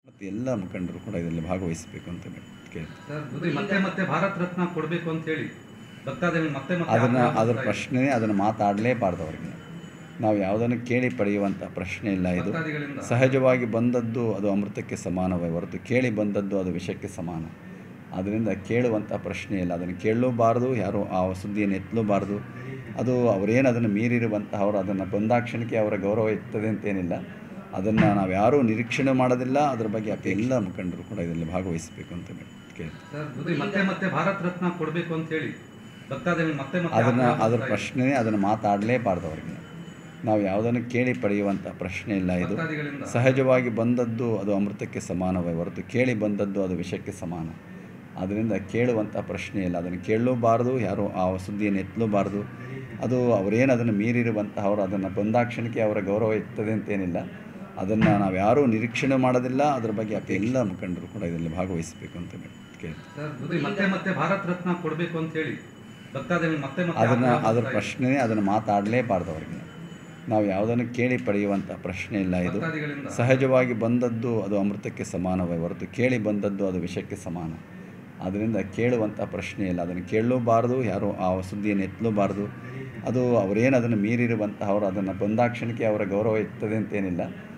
ಮತ್ತು ಎಲ್ಲ ಮುಖಂಡರು ಕೂಡ ಇದರಲ್ಲಿ ಭಾಗವಹಿಸಬೇಕು ಅಂತ ಕೇಳ್ತೀನಿ ಸರ್ ಮೋದಿ ಮತ್ತೆ ಮತ್ತೆ ಭಾರತ ರತ್ನ ಕೊಡಬೇಕು ಅಂತ ಹೇಳಿ ಭಕ್ತಾದಿಗಳು ಮತ್ತೆ ಮತ್ತೆ ಅದನ್ನು ಆಗ್ರಹ ಅದರ ಮಾಡ್ತಾ ಇದ್ದಾರೆ. ಪ್ರಶ್ನೆ ಅದನ್ನು ಮಾತಾಡಲೇಬಾರ್ದು ಅವರಿಗೆ ನಾವು ಯಾವುದನ್ನು ಕೇಳಿ ಪಡೆಯುವಂಥ ಪ್ರಶ್ನೆ ಇಲ್ಲ ಇದು ಭಕ್ತಾದಿಗಳಿಂದ ಸಹಜವಾಗಿ ಬಂದದ್ದು ಅದು ಅಮೃತಕ್ಕೆ ಸಮಾನವೇ ಹೊರತು ಕೇಳಿ ಬಂದದ್ದು ಅದು ವಿಷಕ್ಕೆ ಸಮಾನ ಅದರಿಂದ ಕೇಳುವಂಥ ಪ್ರಶ್ನೆ ಇಲ್ಲ ಅದನ್ನು ಕೇಳಲೂಬಾರ್ದು ಯಾರು ಆ ಸುದ್ದಿಯನ್ನು ಎತ್ತಲೂಬಾರ್ದು ಅದು ಅವರೇನು ಅದನ್ನು ಮೀರಿರುವಂತಹ ಅವರು ಅದನ್ನು ಬಂದಾಕ್ಷಣಕ್ಕೆ ಅವರ ಗೌರವ ಇರ್ತದೆ ಅಂತೇನಿಲ್ಲ ಅದನ್ನು ನಾವು ಯಾರೂ ನಿರೀಕ್ಷಣೆ ಮಾಡೋದಿಲ್ಲ ಅದ್ರ ಬಗ್ಗೆ ಅಪ್ಪ ಎಲ್ಲ ಮುಖಂಡರು ಕೂಡ ಇದರಲ್ಲಿ ಭಾಗವಹಿಸಬೇಕು ಅಂತ ಕೇಳ್ತೀನಿ ಸರ್ ಮೋದಿ ಮತ್ತೆ ಮತ್ತೆ ಭಾರತ ರತ್ನ ಕೊಡಬೇಕು ಅಂತ ಹೇಳಿ ಭಕ್ತಾದಿಗಳು ಮತ್ತೆ ಮತ್ತೆ ಅದನ್ನು ಆಗ್ರಹ ಅದರ ಮಾಡ್ತಾ ಇದ್ದಾರೆ. ಪ್ರಶ್ನೆ ಅದನ್ನು ಮಾತಾಡಲೇಬಾರ್ದು ಅವರಿಗೆ ನಾವು ಯಾವುದನ್ನು ಕೇಳಿ ಪಡೆಯುವಂಥ ಪ್ರಶ್ನೆ ಇಲ್ಲ ಇದು ಭಕ್ತಾದಿಗಳಿಂದ ಸಹಜವಾಗಿ ಬಂದದ್ದು ಅದು ಅಮೃತಕ್ಕೆ ಸಮಾನವೇ ಹೊರತು ಕೇಳಿ ಬಂದದ್ದು ಅದು ವಿಷಕ್ಕೆ ಸಮಾನ ಅದರಿಂದ ಕೇಳುವಂಥ ಪ್ರಶ್ನೆ ಇಲ್ಲ ಅದನ್ನು ಕೇಳಲೂಬಾರ್ದು ಯಾರು ಆ ಸುದ್ದಿಯನ್ನು ಎತ್ತಲೂಬಾರ್ದು ಅದು ಅವರೇನು ಅದನ್ನು ಮೀರಿರುವಂತಹ ಅವರು ಅದನ್ನು ಬಂದಾಕ್ಷಣಕ್ಕೆ ಅವರ ಗೌರವ ಇರ್ತದೆ ಅಂತೇನಿಲ್ಲ ಅದನ್ನು ನಾವು ಯಾರೂ ನಿರೀಕ್ಷಣೆ ಮಾಡೋದಿಲ್ಲ ಅದ್ರ ಬಗ್ಗೆ ಅಪ್ಪ ಎಲ್ಲ ಮುಖಂಡರು ಕೂಡ ಇದರಲ್ಲಿ ಭಾಗವಹಿಸಬೇಕು ಅಂತ ಕೇಳ್ತೀನಿ ಸರ್ ಮೋದಿ ಮತ್ತೆ ಮತ್ತೆ ಭಾರತ ರತ್ನ ಕೊಡಬೇಕು ಅಂತ ಹೇಳಿ ಭಕ್ತಾದಿಗಳು ಮತ್ತೆ ಮತ್ತೆ ಅದನ್ನು ಆಗ್ರಹ ಅದರ ಮಾಡ್ತಾ ಇದ್ದಾರೆ. ಪ್ರಶ್ನೆ ಅದನ್ನು ಮಾತಾಡಲೇಬಾರ್ದು ಅವರಿಗೆ ನಾವು ಯಾವುದನ್ನು ಕೇಳಿ ಪಡೆಯುವಂಥ ಪ್ರಶ್ನೆ ಇಲ್ಲ ಇದು ಭಕ್ತಾದಿಗಳಿಂದ ಸಹಜವಾಗಿ ಬಂದದ್ದು ಅದು ಅಮೃತಕ್ಕೆ ಸಮಾನವೇ ಹೊರತು ಕೇಳಿ ಬಂದದ್ದು ಅದು ವಿಷಕ್ಕೆ ಸಮಾನ ಅದರಿಂದ ಕೇಳುವಂಥ ಪ್ರಶ್ನೆ ಇಲ್ಲ ಅದನ್ನು ಕೇಳಲೂಬಾರ್ದು ಯಾರು ಆ ಸುದ್ದಿಯನ್ನು ಎತ್ತಲೂಬಾರ್ದು ಅದು ಅವರೇನು ಅದನ್ನು ಮೀರಿರುವಂತಹ ಅವರು ಅದನ್ನು ಬಂದಾಕ್ಷಣಕ್ಕೆ ಅವರ ಗೌರವ ಇರ್ತದೆ ಅಂತೇನಿಲ್ಲ